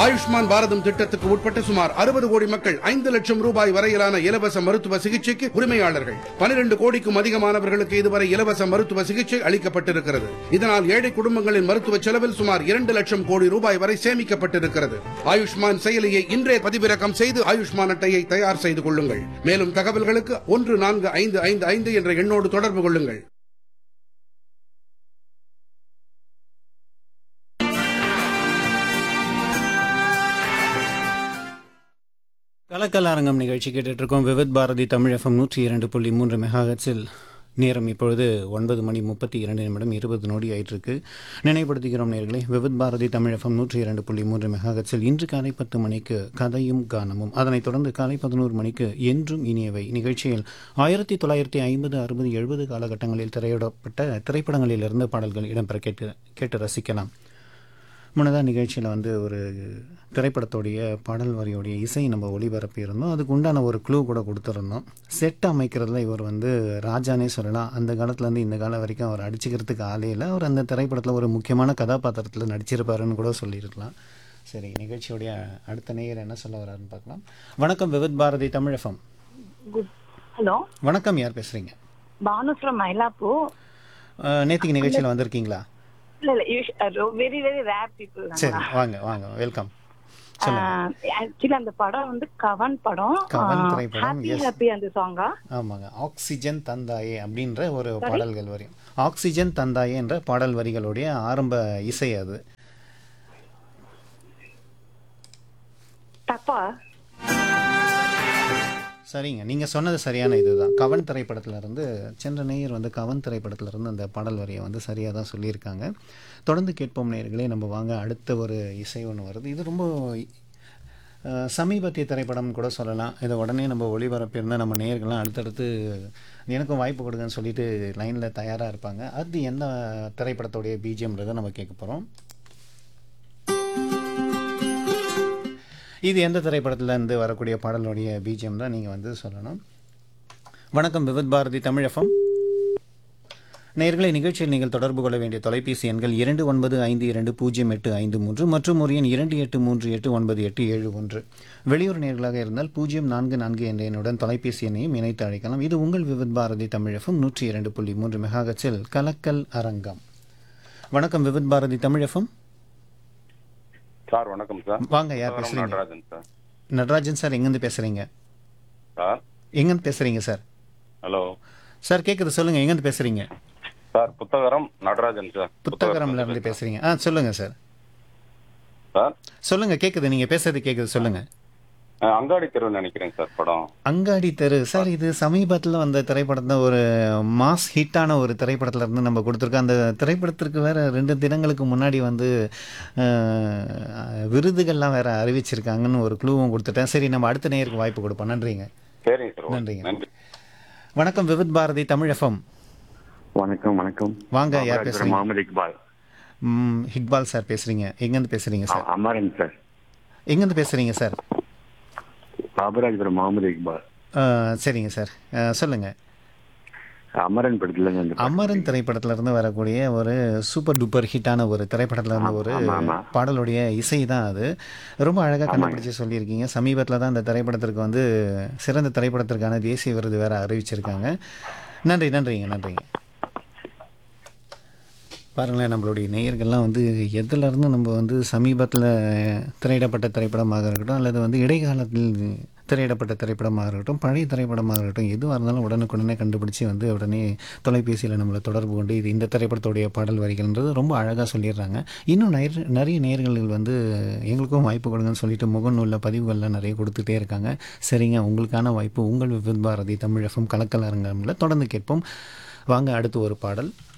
ஆயுஷ்மான் பாரதம் திட்டத்துக்கு உட்பட்ட சுமார் அறுபது கோடி மக்கள் ஐந்து லட்சம் ரூபாய் வரையிலான இலவச மருத்துவ சிகிச்சைக்கு உரிமையாளர்கள் பனிரெண்டு கோடிக்கும் அதிகமானவர்களுக்கு இதுவரை இலவச மருத்துவ சிகிச்சை அளிக்கப்பட்டிருக்கிறது இதனால் ஏழை குடும்பங்களின் மருத்துவ செலவில் சுமார் இரண்டு லட்சம் கோடி ரூபாய் வரை சேமிக்கப்பட்டிருக்கிறது ஆயுஷ்மான் செயலியை இன்றே பதிவிறக்கம் செய்து ஆயுஷ்மான் அட்டையை தயார் செய்து கொள்ளுங்கள் மேலும் தகவல்களுக்கு ஒன்று நான்கு ஐந்து ஐந்து ஐந்து என்ற எண்ணோடு தொடர்பு கொள்ளுங்கள் கலக்கல் அரங்கம் நிகழ்ச்சி கேட்டுட்டு இருக்கோம் விவித் பாரதி தமிழ் எஃப்எம் நூற்றி இரண்டு புள்ளி மூன்று மெகாஹெட்ஸில் நேரம் இப்பொழுது ஒன்பது மணி முப்பத்தி இரண்டு நிமிடம் இருபது நொடி ஆயிட்டிருக்கு நினைவுபடுத்துகிறோம் நேர்களே விவித் பாரதி தமிழ் எஃப்எம் நூற்றி இரண்டு புள்ளி மூன்று மெகாஹெட்ஸில் இன்று காலை பத்து மணிக்கு கதையும் கானமும் அதனைத் தொடர்ந்து காலை பதினோரு மணிக்கு என்றும் இனியவை நிகழ்ச்சியில் ஆயிரத்தி தொள்ளாயிரத்தி ஐம்பது அறுபது எழுபது காலகட்டங்களில் திரையிடப்பட்ட திரைப்படங்களிலிருந்து பாடல்கள் இடம்பெற கேட்டு கேட்டு ரசிக்கலாம் முன்னதாக நிகழ்ச்சியில் வந்து ஒரு திரைப்படத்தோடைய பாடல் வரியோடைய இசை நம்ம ஒளிபரப்பியிருந்தோம் அதுக்கு உண்டான ஒரு க்ளூ கூட கொடுத்துருந்தோம் செட் அமைக்கிறதுல இவர் வந்து ராஜானே சொல்லலாம் அந்த காலத்துலேருந்து இந்த காலம் வரைக்கும் அவர் அடிச்சுக்கிறதுக்கு ஆளே இல்லை அவர் அந்த திரைப்படத்தில் ஒரு முக்கியமான கதாபாத்திரத்தில் நடிச்சிருப்பாருன்னு கூட சொல்லியிருக்கலாம் சரி நிகழ்ச்சியோடைய அடுத்த நேயர் என்ன சொல்ல வர்றாருன்னு பார்க்கலாம் வணக்கம் Vividh Bharati Tamil FM good hello வணக்கம் யார் பேசுகிறீங்க பானு ஃப்ரம் மயிலாப்பூர் நேத்திக்கு நிகழ்ச்சியில் வந்திருக்கீங்களா இல்ல இல்ல வெரி வெரி ரேர் பீப்புள் சரி வாங்க வாங்க வெல்கம் ஆக்சுவலி அந்த படம் வந்து கவன் படம் கவன் திரைப்படம், ஹாப்பி yes. ஹாப்பி அந்த சாங்கா ஆமாங்க ஆக்சிஜன் தந்தாயே அப்படின்ற ஒரு பாடல்கள் வரி ஆக்சிஜன் தந்தாயே என்ற பாடல் வரிகளுடைய ஆரம்ப இசை அது தப்பா சரிங்க நீங்கள் சொன்னது சரியான இதுதான் கவன் திரைப்படத்துல இருந்து சென்ற நேயர் வந்து கவன் திரைப்படத்துல இருந்து அந்த பாடல் வரியை வந்து சரியாக தான் சொல்லியிருக்காங்க தொடர்ந்து கேட்போம் நேயர்களே நம்ம வாங்க அடுத்த ஒரு இசை ஒன்று வருது இது ரொம்ப அஹ், சமீபத்திய திரைப்படம் கூட சொல்லலாம் இதை உடனே நம்ம ஒளிபரப்பியிருந்தால் நம்ம நேயர்கள்லாம் அடுத்தடுத்து எனக்கும் வாய்ப்பு கொடுங்கன்னு சொல்லிட்டு லைனில் தயாராக இருப்பாங்க அது என்ன திரைப்படத்தோடைய பிஜிஎம்ன்றதை நம்ம கேட்க போகிறோம் இது எந்த திரைப்படத்துல இருந்து வரக்கூடிய பாடலுடைய பிஜிஎம் தான் நீங்கள் வந்து சொல்லணும் வணக்கம் விவித் பாரதி தமிழ் எஃப்எம் நேர்களை நிகழ்ச்சியில் நீங்கள் தொடர்பு கொள்ள வேண்டிய தொலைபேசி எண்கள் இரண்டு ஒன்பது ஐந்து இரண்டு பூஜ்ஜியம் எட்டு ஐந்து மூன்று மற்றும் ஒரு எண் இரண்டு எட்டு மூன்று எட்டு ஒன்பது எட்டு ஏழு ஒன்று வெளியூர் நேர்களாக இருந்தால் பூஜ்ஜியம் நான்கு நான்கு என்ற எண்ணுடன் தொலைபேசி எண்ணையும் இணைத்து அழைக்கலாம் இது உங்கள் விவித் பாரதி தமிழ் எஃப்எம் நூற்றி இரண்டு புள்ளி மூன்று மெகாகச்சில் கலக்கல் அரங்கம் வணக்கம் விவித் பாரதி தமிழ் எஃப்எம் சார் வணக்கம் சார் வாங்க யார் வணக்கம், பேசுறீங்க நடராஜன் சார் நடராஜன் சார் எங்கேருந்து பேசுறீங்க சார் எங்கேருந்து பேசுறீங்க சார் ஹலோ சார் கேட்குது சொல்லுங்க எங்கேருந்து பேசுறீங்க சார் புத்தகரம் நடராஜன் சார் புத்தகரம்ல இருந்து பேசுறீங்க ஆ சொல்லுங்க சார் சார் சொல்லுங்க கேட்குது நீங்க பேசுறது கேட்குது சொல்லுங்க அஹ், அங்காடி தெரு நினைக்கிறேன் சார் படம் அங்காடி தெரு சார் இது சமீபத்தில் வந்த திரைப்படத்தை ஒரு மாஸ் ஹிட்டான ஒரு திரைப்படத்துல இருந்து நம்ம கொடுத்துருக்கோம் அந்த திரைப்படத்திற்கு வேற ரெண்டு தினங்களுக்கு முன்னாடி வந்து அஹ், விருதுகள்லாம் வேற அறிவிச்சிருக்காங்கன்னு ஒரு க்ளூவும் கொடுத்துட்டேன் சரி நம்ம அடுத்த நேருக்கு வாய்ப்பு கொடுப்போம் நன்றிங்க சரிங்க சார் ஓகே. நன்றிங்க. நன்றி வணக்கம் விவித் பாரதி தமிழ் எஃப்எம் வணக்கம் வணக்கம் வாங்க, யார் பாபராஜபுரம் பேசுறீங்க? முகமது இக்பால் ம், இக்பால் சார் பேசுறீங்க எங்கேருந்து பேசுறீங்க சார் அ- அமரன் சார் எங்கேருந்து பேசுறீங்க சார் பாபராஜபுரம் முகமது இக்பால் ஆ, சரிங்க சார் ஆ, சொல்லுங்க அமரன் படத்துல இருந்து அந்த பாட்டு. அமரன் திரைப்படத்துல இருந்து வரக்கூடிய ஒரு சூப்பர் டூப்பர் ஹிட்டான ஒரு திரைப்படத்துல இருந்து ஒரு ஆமா, ஆமா. பாடலுடைய இசை தான் அது ரொம்ப அழகா கண்டுபிடிச்சு சொல்லியிருக்கீங்க சமீபத்தில் தான் இந்த திரைப்படத்திற்கு வந்து சிறந்த திரைப்படத்திற்கான தேசிய விருது வேற அறிவிச்சிருக்காங்க நன்றி நன்றிங்க நன்றிங்க பாருங்களேன் நம்மளுடைய நேயர்கள்லாம் வந்து எதுல இருந்து நம்ம வந்து சமீபத்தில் திரையிடப்பட்ட திரைப்படமாக இருக்கட்டும் அல்லது வந்து இடைக்காலத்தில் திரையிடப்பட்ட திரைப்படமாக இருக்கட்டும் பழைய திரைப்படமாக இருக்கட்டும் எதுவாக இருந்தாலும் உடனுக்குடனே கண்டுபிடிச்சி வந்து உடனே தொலைபேசியில் நம்மளை தொடர்பு கொண்டு இது இந்த திரைப்படத்துடைய பாடல் வரிகள்ன்றது ரொம்ப அழகாக சொல்லிடுறாங்க இன்னும் நிறைய நிறைய நேயர்கள் வந்து எங்களுக்கும் வாய்ப்பு கொடுங்கன்னு சொல்லிட்டு முகநூலில் பதிவுகள்லாம் நிறைய கொடுத்துட்டே இருக்காங்க சரிங்க உங்களுக்கான வாய்ப்பு உங்கள் விவித் பாரதி தமிழ் எஃப்எம் கலக்கல் அரங்கம்ல தொடர்ந்து கேட்போம் வாங்க அடுத்து ஒரு பாடல்